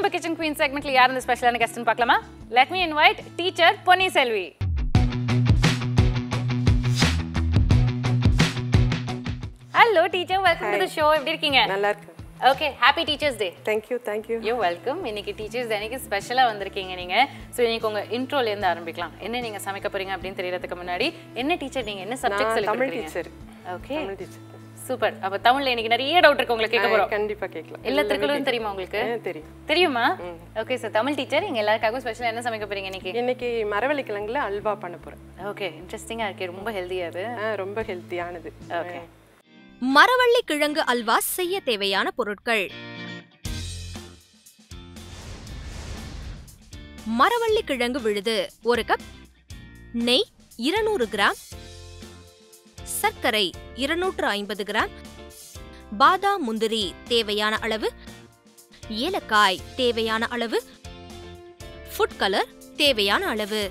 Kitchen queen செக்மெண்ட்ல யார் இந்த ஸ்பெஷலான கெஸ்ட்னு பார்க்கலாமா let me invite teacher Ponni Selvi hello teacher welcome to the show எப்படி இருக்கீங்க நல்லா இருக்கு okay happy teachers day thank you thank you you welcome இன்னைக்கு டீச்சர்ஸ் அன்னைக்கு ஸ்பெஷலாக வந்திருக்கீங்க நீங்க ஸோ இன்னைக்கு உங்க இன்ட்ரோல இருந்து ஆரம்பிக்கலாம் என்ன நீங்க சமைக்க போறீங்க அப்படின்னு தெரியறதுக்கு முன்னாடி என்ன டீச்சர் நீங்க என்ன சப்ஜெக்ட் நான் சொல்லி தமிழ் கொடுக்குறீங்க teacher okay Tamil teacher super அப்ப தமிழ்ல இன்னைக்கு நிறைய டவுட் இருக்கு உங்களுக்கு கேட்க போறோம் கண்டிப்பா கேட்கலாம் எல்லா திருக்குறளும் தெரியுமா உங்களுக்கு ஆ, தெரியும் தெரியுமா ஓகே சார் தமிழ் டீச்சர் இங்க எல்லாருக்காகவும் ஸ்பெஷலா என்ன சமைக்க போறீங்க இன்னைக்கு இன்னைக்கு மரவள்ளி கிழங்குல அல்வா பண்ண போறேன் ஓகே இன்ட்ரெஸ்டிங்கா இருக்கு ரொம்ப ஹெல்தியா அது ஆ, ரொம்ப ஹெல்த்தியானது ஓகே மரவள்ளி கிழங்கு அல்வா செய்ய தேவையான பொருட்கள் மரவள்ளி கிழங்கு விழுது ஒரு கப் நெய் இருநூறு கிராம் சர்க்கரை இருநூற்று ஐம்பது கிராம் பாதாம் முந்திரி தேவையான அளவு ஏலக்காய் தேவையான அளவு ஃபுட் கலர் தேவையான அளவு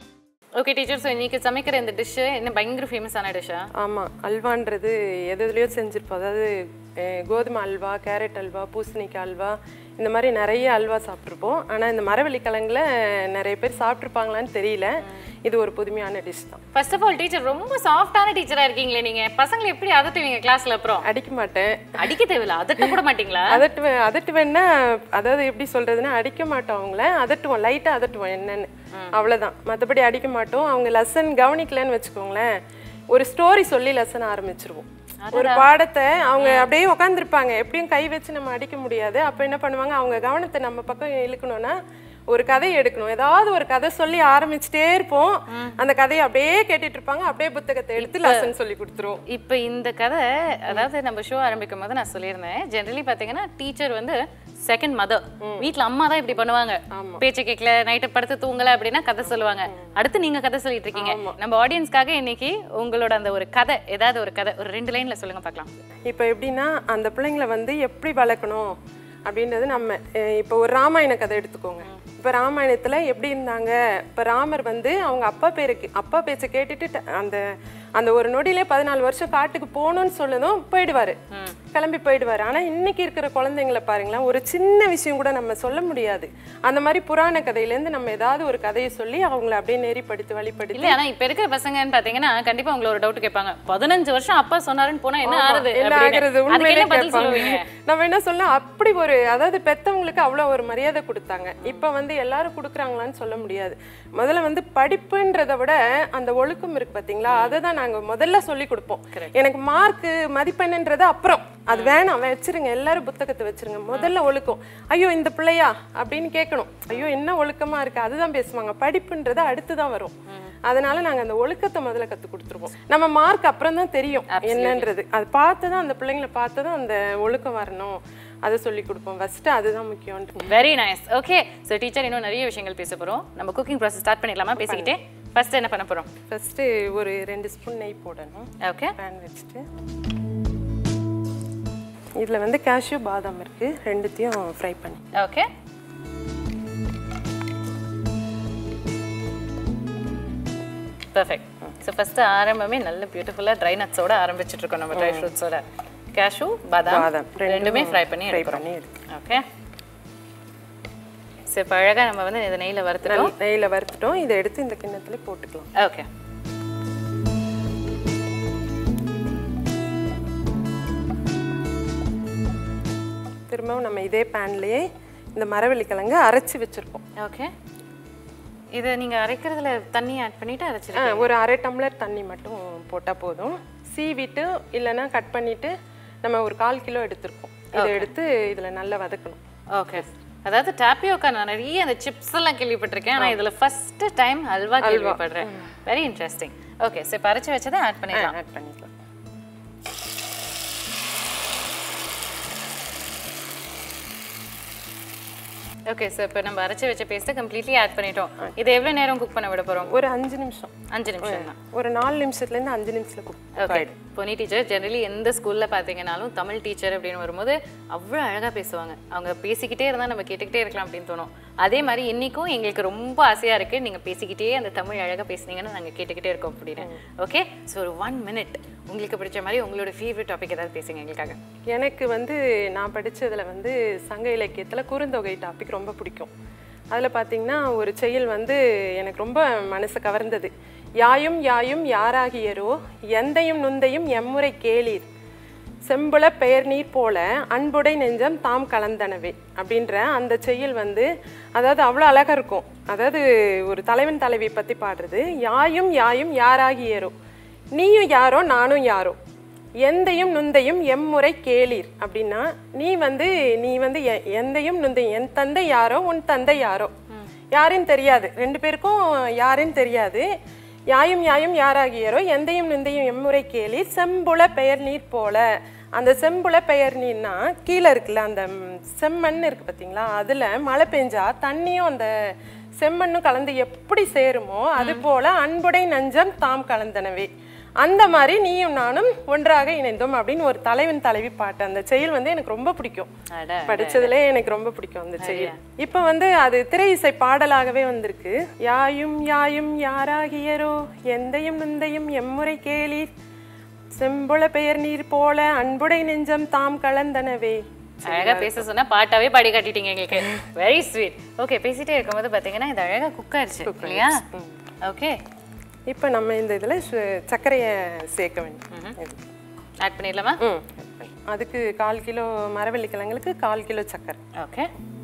ஓகே டீச்சர் ஸோ இன்னைக்கு சமைக்கிற இந்த டிஷ் என்ன பயங்கர ஃபேமஸான டிஷ்ஷா ஆமா அல்வான்றது எது எதுலயோ செஞ்சிருப்போம் அதாவது அஹ், கோதுமை அல்வா கேரட் அல்வா பூசணிக்காய் அல்வா இந்த மாதிரி நிறைய அல்வா சாப்பிட்ருப்போம் ஆனா இந்த மரவள்ளி கிழங்குல நிறைய பேர் சாப்பிட்ருப்பாங்களான்னு தெரியல இது ஒரு புதுமையான டிஷ் தான் ஃபர்ஸ்ட் ஆஃப் ஆல் டீச்சர் ரொம்ப சாஃப்டான டீச்சரா இருக்கீங்களே நீங்க பசங்களை எப்படி அதட்டுவீங்க கிளாஸ்ல அப்புறம் அடிக்க மாட்டேன் அடிக்க தேவையில்ல அதட்ட கூட மாட்டீங்களா அதட்டுவேன் அதட்டுவேன்னா அதாவது எப்படி சொல்றதுன்னா அடிக்க மாட்டோம் அவங்கள அதட்டுவோம் லைட்டா அதட்டுவோம் என்னன்னு அவ்வளவுதான் மத்தபடி அடிக்க மாட்டோம் அவங்க லெசன் கவனிக்கலன்னு வச்சுக்கோங்களேன் ஒரு ஸ்டோரி சொல்லி லெசன் ஆரம்பிச்சிருவோம் ஒரு பாடத்தை அவங்க அப்படியே உட்காந்துருப்பாங்க எப்படியும் கை வச்சு நம்ம அடிக்க முடியாது அப்ப என்ன பண்ணுவாங்க அவங்க கவனத்தை நம்ம பக்கம் இழுக்கணும்னா ஒரு கதையை எடுக்கணும் ஏதாவது ஒரு கதை சொல்லி ஆரம்பிச்சுட்டே இருப்போம் அந்த கதையை அப்படியே கேட்டுட்டு இருப்பாங்க அப்படியே புத்தகத்தை எடுத்து லெசன் சொல்லி கொடுத்துருவோம் இப்போ இந்த கதை அதாவது நம்ம ஷோ ஆரம்பிக்கும் போது நான் சொல்லியிருந்தேன் ஜென்ரலி பாத்தீங்கன்னா டீச்சர் வந்து செகண்ட் மதர் வீட்ல அம்மா தான் இப்படி பண்ணுவாங்க பேச்சு கேட்கல நைட்டு படுத்து தூங்கல அப்படின்னா கதை சொல்லுவாங்க அடுத்து நீங்க கதை சொல்லிட்டு இருக்கீங்க நம்ம ஆடியன்ஸ்க்காக இன்னைக்கு உங்களோட அந்த ஒரு கதை ஏதாவது ஒரு கதை ஒரு ரெண்டு லைன்ல சொல்லுங்க பார்க்கலாம் இப்போ எப்படின்னா அந்த பிள்ளைங்களை வந்து எப்படி வளர்க்கணும் அப்படின்றது நம்ம அஹ் இப்போ ஒரு ராமாயண கதை எடுத்துக்கோங்க இப்போ ராமாயணத்தில் எப்படி இருந்தாங்க இப்போ ராமர் வந்து அவங்க அப்பா பேருக்கு அப்பா பேச்சை கேட்டுட்டு ட- அந்த அந்த ஒரு நொடியிலே பதினாலு வருஷம் காட்டுக்கு போகணும்னு சொல்லதும் போயிடுவாரு கிளம்பி போயிடுவாரு ஆனா இன்னைக்கு இருக்கிற குழந்தைங்களை பாருங்களேன் ஒரு சின்ன விஷயம் கூட நம்ம சொல்ல முடியாது அந்த மாதிரி புராண கதையிலேருந்து நம்ம ஏதாவது ஒரு கதையை சொல்லி அவங்கள அப்படியே நெறிப்படுத்தி வழிப்படுத்தி இல்ல ஆனா இப்ப இருக்கிற பசங்கன்னு பாத்தீங்கன்னா கண்டிப்பா உங்களை ஒரு டவுட் கேட்பாங்க பதினஞ்சு வருஷம் அப்பா சொன்னாருன்னு போனா என்ன ஆறுது என்ன அப்படின்னு. ஆகுறது அதுக்கு உண்மையிலே என்ன பதில் கேட்பாங்க சொல்லுவீங்க நம்ம என்ன சொல்லலாம் அப்படி ஒரு அதாவது பெத்தவங்களுக்கு அவ்வளவு ஒரு மரியாதை கொடுத்தாங்க இப்ப வந்து எல்லாரும் கொடுக்குறாங்களான்னு சொல்ல முடியாது முதல்ல வந்து படிப்புன்றதை விட அந்த ஒழுக்கம் இருக்கு பாத்தீங்களா அதை தான் நாங்க முதல்ல சொல்லி கொடுப்போம் எனக்கு மார்க் மதிப்பெண்ணுன்றது அப்புறம் அது வேணாம் வச்சிருங்க எல்லாரும் புத்தகத்தை வச்சிருங்க முதல்ல ஒழுக்கம் ஐயோ இந்த பிள்ளையா அப்படின்னு கேட்கணும் ஐயோ என்ன ஒழுக்கமா இருக்கு அதுதான் பேசுவாங்க படிப்புன்றது அடுத்து தான் வரும் அதனால நாங்க அந்த ஒழுக்கத்தை முதல்ல கத்து கொடுத்துருவோம் நம்ம மார்க் அப்புறம் தான் தெரியும் என்னன்றது அது பார்த்து தான் அந்த பிள்ளைங்களை பார்த்து தான் அந்த ஒழுக்கம் வரணும் அதை சொல்லி கொடுப்போம் ஃபர்ஸ்ட் அதுதான் முக்கியம் very nice okay so teacher இன்னும் நிறைய விஷயங்கள் பேச போறோம் நம்ம குக்கிங் ப்ராசஸ் ஸ்டார்ட் பண்ணிடலாமா பேசிக்கிட்டே ஃபர்ஸ்ட் என்ன பண்ண போறோம் ஃபர்ஸ்ட் ஒரு ரெண்டு ஸ்பூன் நெய் போடணும் ஓகே பேன் வச்சுட்டு இதுல வந்து கேஷ்யூ பாதாம் இருக்கு ரெண்டுத்தையும் ஃப்ரை பண்ணி ஓகே பர்ஃபெக்ட் ஸோ ஃபர்ஸ்ட் ஆரம்பமே நல்ல பியூட்டிஃபுல்லாக ட்ரை நட்ஸோட ஆரம்பிச்சிட்டு இருக்கோம் நம்ம ட்ரை ஃப்ரூட்ஸோட கேஷு பாதாம் பாதாம் ரெண்டுமே ஃப்ரை பண்ணி ஃப்ரை எடுக்கிறோம் பண்ணி எடுத்து ஓகே சரி இப்போ அழகாக நம்ம வந்து இதை நெய்யில் வறுத்துட்டோம் நெய்யில் வறுத்துட்டோம் இதை எடுத்து இந்த கிண்ணத்துல போட்டுக்கலாம் ஓகே திரும்பவும் நம்ம இதே பேன்லயே இந்த மரவள்ளி கிழங்கு அரைச்சி வச்சிருக்கோம் ஓகே இதை நீங்கள் அரைக்கிறதுல தண்ணி ஆட் பண்ணிட்டு ஆ, அரைச்சிருக்கீங்க ஒரு அரை டம்ளர் தண்ணி மட்டும் போட்டா போதும் சீவிட்டு இல்லைன்னா கட் பண்ணிட்டு நம்ம ஒரு கால் கிலோ எடுத்திருக்கோம் இதை எடுத்து இதுல நல்லா வதக்கணும் ஓகே அதாவது டாப்பியோக்கா நான் நிறைய அந்த சிப்ஸ் எல்லாம் கேள்விப்பட்டிருக்கேன் ஆனால் இதில் ஃபர்ஸ்ட் டைம் அல்வா கேள்விப்படுறேன் வெரி இன்ட்ரெஸ்டிங் ஓகே சரி பறிச்சு வச்சதை ஆட் பண்ணிடலாம் ஆட் பண்ணிக்கலாம் ஓகே சார் இப்போ நம்ம அரைச்சு வச்ச பேஸ்ட்டை கம்ப்ளீட்லி ஆட் பண்ணிட்டோம் இது எவ்வளோ நேரம் குக் பண்ண விட போகிறோம் ஒரு அஞ்சு நிமிஷம் அஞ்சு நிமிஷம் தான் ஒரு நாலு நிமிஷத்துல இருந்து அஞ்சு நிமிஷத்துல cook okay Ponni teacher generally எந்த ஸ்கூலில் பார்த்தீங்கன்னாலும் தமிழ் டீச்சர் அப்படின்னு வரும்போது அவ்வளோ அழகாக பேசுவாங்க அவங்க பேசிக்கிட்டே இருந்தால் நம்ம கேட்டுக்கிட்டே இருக்கலாம் அப்படின்னு தோணும் அதே மாதிரி இன்னைக்கும் எங்களுக்கு ரொம்ப ஆசையா இருக்கு நீங்க பேசிக்கிட்டே அந்த தமிழ் அழகா பேசுனீங்கன்னு நாங்க கேட்டுக்கிட்டே இருக்கோம் அப்படின்னு ஓகே ஸோ ஒரு ஒன் மினிட் உங்களுக்கு பிடிச்ச மாதிரி உங்களோட ஃபேவரட் டாபிக் ஏதாவது பேசுங்க எங்களுக்காக எனக்கு வந்து நான் படிச்சதுல வந்து சங்க இலக்கியத்துல குறுந்தொகை டாபிக் ரொம்ப பிடிக்கும் அதில் பார்த்தீங்கன்னா ஒரு செயல் வந்து எனக்கு ரொம்ப மனசு கவர்ந்தது யாயும் யாயும் யாராகியரோ எந்தையும் நுந்தையும் எம்முறை கேளீர் செம்புல பெயர் நீர் போல அன்புடை நெஞ்சம் தாம் கலந்தனவே அப்படின்ற அந்த செயல் வந்து அதாவது அவ்வளோ அழகா இருக்கும் அதாவது ஒரு தலைவன் தலைவியை பற்றி பாடுறது யாயும் யாயும் யாராகியரோ நீயும் யாரோ நானும் யாரோ எந்தையும் நுந்தையும் எம்முறை கேளீர் அப்படின்னா நீ வந்து நீ வந்து எ- எந்தையும் நுந்தையும் என் தந்தை யாரோ உன் தந்தை யாரோ யாருன்னு தெரியாது ரெண்டு பேருக்கும் யாருன்னு தெரியாது யாயும் யாயும் யாராகியரோ எந்தையும் நுந்தையும் எம்முறை கேளீர் செம்புல பெயர் நீர் போல அந்த செம்புல பெயர் நீர்னா கீழே இருக்குல்ல அந்த ம், செம்மண் இருக்கு பார்த்தீங்களா அதில் மழை பெஞ்சா தண்ணியும் அந்த செம்மண்ணும் கலந்து எப்படி சேருமோ அது போல அன்புடை நஞ்சம் தாம் கலந்தனவே அந்த மாதிரி நீயும் நானும் ஒன்றாக இணைந்தோம் அப்படின்னு ஒரு தலைவன் தலைவி பாட்டு அந்த செயல் வந்து எனக்கு ரொம்ப பிடிக்கும் அட படிச்சதுலே எனக்கு ரொம்ப பிடிக்கும் அந்த செயல் இப்போ வந்து அது திரை இசை பாடலாகவே வந்திருக்கு யாயும் யாயும் யாராகியரோ எந்தையும் நுந்தையும் எம்முறை கேளீர் செம்புல பெயர் நீர் போல அன்புடை நெஞ்சம் தாம் கலந்தனவே அழகா பேச சொன்னா பாட்டாவே பாடி காட்டிட்டீங்க எங்களுக்கு வெரி ஸ்வீட் ஓகே பேசிட்டே இருக்கும்போது பாத்தீங்கன்னா இது அழகா குக் ஆயிடுச்சு இல்லையா ஓகே இப்போ நம்ம இந்த இதில் சர்க்கரையை சேர்க்க வேண்டும் இது. ஆட் பண்ணிடலாமா ம் அதுக்கு கால் கிலோ மரவள்ளி கிழங்குக்கு கால் கிலோ சர்க்கரை ஓகே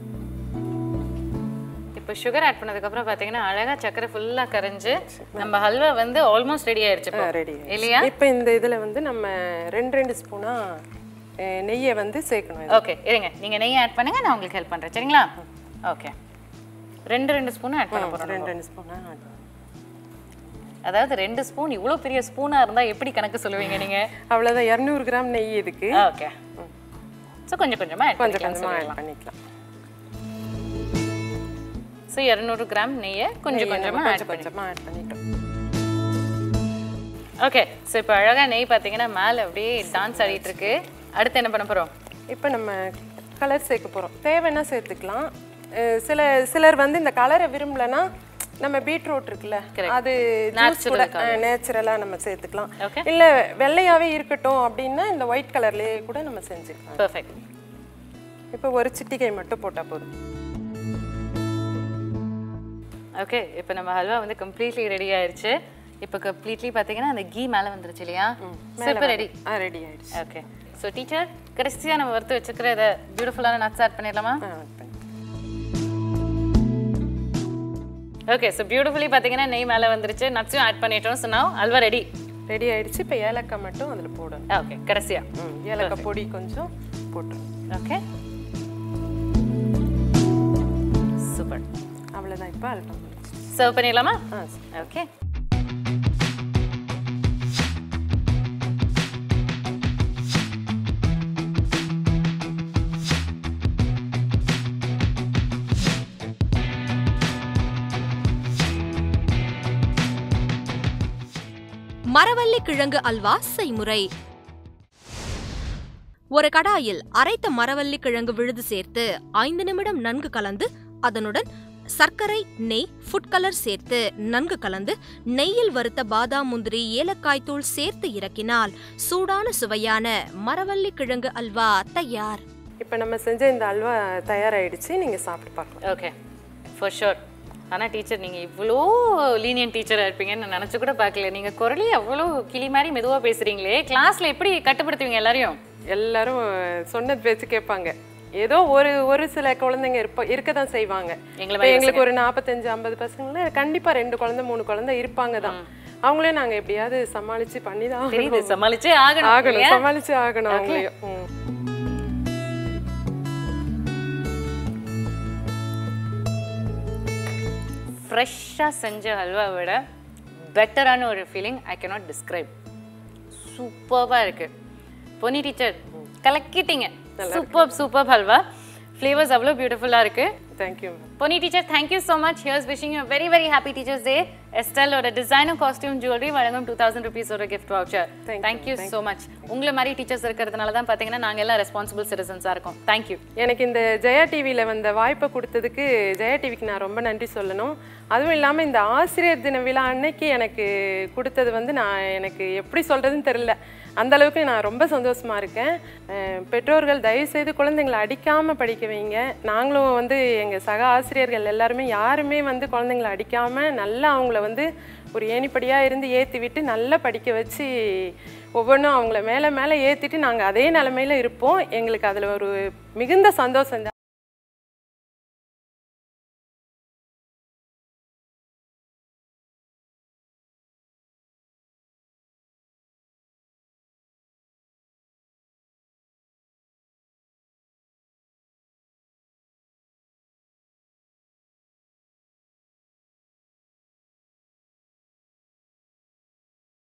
இப்போ சுகர் ஆட் பண்ணதுக்கு அப்புறம் பாத்தீங்கன்னா அழகா சக்கரை ஃபுல்லா கரைஞ்சு நம்ம ஹல்வா வந்து ஆல்மோஸ்ட் ரெடி ஆயிருச்சு இப்போ. ரெடி இல்லையா இப்போ இந்த இதில் வந்து நம்ம ரெண்டு ரெண்டு ஸ்பூனா நெய்யை வந்து சேர்க்கணும் ஓகே இருங்க நீங்க நெய் ஆட் பண்ணுங்க நான் உங்களுக்கு ஹெல்ப் பண்றேன் சரிங்களா ஓகே ரெண்டு ரெண்டு ஸ்பூன் ஆட் பண்ண போறோம் ரெண்டு ரெண்டு ஸ்பூனா அதாவது ரெண்டு ஸ்பூன் இவ்வளவு பெரிய ஸ்பூனா இருந்தா எப்படி கணக்கு சொல்லுவீங்க நீங்க அவ்வளோதான் இரநூறு கிராம் நெய் இதுக்கு ஓகே ஸோ கொஞ்சம் கொஞ்சமா ஆட் கொஞ்சம் பண்ணிக்கலாம் கொஞ்சமாக ஆட் பண்ணிக்கலாம் ஸோ இரநூறு கிராம் நெய்யை கொஞ்சம் கொஞ்சமா ஆட் கொஞ்சம் கொஞ்சமாக ஆட் பண்ணிட்டோம் ஓகே ஸோ இப்போ அழகா நெய் பார்த்தீங்கன்னா மேலே அப்படியே டான்ஸ் ஆடிட்டு இருக்கு அடுத்து என்ன பண்ண போறோம் இப்போ நம்ம கலர் சேர்க்க போகிறோம் தேவைன்னா சேர்த்துக்கலாம் அஹ் சில சிலர் வந்து இந்த கலரை விரும்பலன்னா நம்ம பீட்ரூட் இருக்குல்ல அது ஜூஸ் கூட நேச்சுரலாக நம்ம சேர்த்துக்கலாம் Okay. இல்லை வெள்ளையாவே இருக்கட்டும் அப்படின்னா இந்த ஒயிட் கலர்லேயே கூட நம்ம செஞ்சுக்கலாம் பெர்ஃபெக்ட் இப்போ ஒரு சிட்டிகை மட்டும் போட்டால் போதும் ஓகே இப்போ நம்ம ஹல்வா வந்து கம்ப்ளீட்லி ரெடி ஆயிருச்சு இப்போ கம்ப்ளீட்லி பார்த்தீங்கன்னா அந்த கீ மேலே வந்துருச்சு இல்லையா ஸோ இப்போ ரெடி ஆ ரெடி ஆயிடுச்சு ஓகே ஸோ டீச்சர் கடைசியாக நம்ம வறுத்து வச்சுக்கிற இதை பியூட்டிஃபுல்லான நட்ஸ் ஆட் பண்ணிடலாமா ஆ add பண்ணி ஓகே ஸோ பியூட்டிஃபுல்லி பார்த்தீங்கன்னா நெய் மேலே வந்துருச்சு நட்ஸும் ஆட் பண்ணிட்டோம் ஸோ நான் அல்வா ரெடி ரெடி ஆயிடுச்சு இப்போ ஏலக்காய் மட்டும் அதில் போடணும் ஓகே கடைசியா ம் ஏலக்காய் பொடி கொஞ்சம் போட்டுரும் ஓகே சூப்பர் அவ்வளோதான் இப்போ அல்பம் சர்வ் பண்ணிடலாமா ஆ ஓகே மரவள்ளி கிழங்கு அல்வா செய்முறை ஒரு கடாயில் அரைத்த மரவள்ளி கிழங்கு விழுது சேர்த்து ஐந்து நிமிடம் நன்கு கலந்து அதனுடன் சர்க்கரை நெய் ஃபுட் கலர் சேர்த்து நன்கு கலந்து நெய்யில் வறுத்த பாதாம் முந்திரி ஏலக்காய் தூள் சேர்த்து இறக்கினால் சூடான சுவையான மரவள்ளி கிழங்கு அல்வா தயார் இப்போ நம்ம செஞ்ச இந்த அல்வா தயாராகிடுச்சு நீங்கள் சாப்பிட்டு பார்க்கலாம் ஓகே ஃபார் ஷோர் ஆனால் டீச்சர் நீங்கள் இவ்வளோ லீனியன் டீச்சராக இருப்பீங்கன்னு நான் நினச்சி கூட பார்க்கல நீங்கள் குரலே அவ்வளோ கிளி மாதிரி மெதுவாக பேசுகிறீங்களே கிளாஸில் எப்படி கட்டுப்படுத்துவீங்க எல்லாரையும் எல்லாரும் சொன்னது பேச்சு கேட்பாங்க ஏதோ ஒரு ஒரு சில குழந்தைங்க இருப்ப இருக்க தான் செய்வாங்க எங்களை இப்போ எங்களுக்கு ஒரு நாற்பத்தஞ்சு ஐம்பது பசங்கள கண்டிப்பா ரெண்டு குழந்தை மூணு குழந்தை இருப்பாங்க தான் அவங்களையும் நாங்க எப்படியாவது சமாளிச்சு பண்ணி தான் தெரியுது சமாளிச்சே ஆகணும் ஆகணும் இல்லையா? சமாளிச்சு ஆகணும் அவங்களையும் ம். ஃப்ரெஷ்ஷாக செஞ்ச ஹல்வா விட பெட்டரான ஒரு ஃபீலிங் ஐ கேனாட் டிஸ்கிரைப் சூப்பராக இருக்கு பொன்னி டீச்சர் கலக்கிட்டீங்க சூப்பர் சூப்பர் ஹல்வா ஃப்ளேவர்ஸ் அவ்வளோ பியூட்டிஃபுல்லாக இருக்கு thank you Pony teacher, thank you so much. Here's wishing you a very, very happy Teachers Day. Estelle or a designer costume jewelry வழங்கும் டூ தௌசண்ட் ருபீஸ் ஒரு gift voucher Thank you, thank you so much உங்களை மாதிரி teachers இருக்கிறதுனால தான் பார்த்தீங்கன்னா நாங்கள் எல்லாம் responsible சிட்டிசன்ஸாக இருக்கோம் தேங்க்யூ எனக்கு இந்த ஜெயா டிவியில் வந்த வாய்ப்பை கொடுத்ததுக்கு ஜெயா டிவிக்கு நான் ரொம்ப நன்றி சொல்லணும் அதுவும் இல்லாமல் இந்த ஆசிரியர் தின விழா அன்னைக்கு எனக்கு கொடுத்தது வந்து நான் எனக்கு எப்படி சொல்கிறதுன்னு தெரில அந்த அளவுக்கு நான் ரொம்ப சந்தோஷமா இருக்கேன் அஹ் பெற்றோர்கள் தயவுசெய்து குழந்தைங்களை அடிக்காமல் படிக்க வைங்க நாங்களும் வந்து எங்கள் சக ஆசிரியர்கள் எல்லாருமே யாருமே வந்து குழந்தைங்களை அடிக்காமல் நல்லா அவங்கள வந்து ஒரு ஏணிப்படியாக இருந்து ஏற்றி விட்டு நல்லா படிக்க வச்சு ஒவ்வொன்றும் அவங்கள மேலே மேலே ஏற்றிட்டு நாங்கள் அதே நிலமையில இருப்போம் எங்களுக்கு அதில் ஒரு மிகுந்த சந்தோஷம்